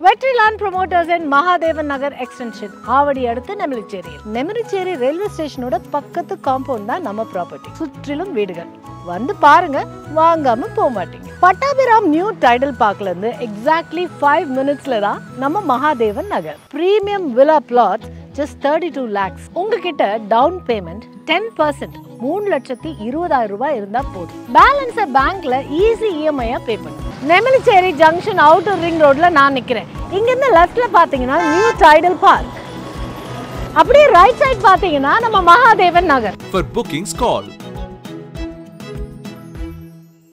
வெற்றி land promoters and Mahadevan Nagar extension Avadi அடுத்து Nemilichery Nemilichery railway ஸ்டேஷனோட பக்கத்து காம்பவுண்ட் தான் நம்ம ப்ராப்பர்ட்டி சுற்றிலும் வீடுகள் வந்து பாருங்க வாங்காம போக மாட்டீங்க பட்டாபிராம் நியூ டைடல் பார்க்ல இருந்து எக்ஸாக்ட்லி ஃபைவ் மினிட்ஸ்ல தான் நம்ம Mahadevan Nagar premium villa plot just thirty two lakhs உங்ககிட்ட டவுன் பேமெண்ட் டென் பர்சன்ட் மூணு லட்சத்தி இருபதாயிரம் ரூபாய் இருந்தா போதும் பேலன்ஸை பேங்க்ல ஈஸி இஎம்ஐயா பே பண்ணுங்க நெமிலிச்சேரி ஜங்ஷன் அவுட்டர் ரிங் ரோட்ல நான் நிக்கிறேன் இங்கிருந்து லெஃப்ட்ல பாத்தீங்கன்னா நியூ டைடல் பார்க் அப்படியே ரைட் சைடு பாத்தீங்கன்னா நம்ம மகாதேவன் நகர் For bookings, call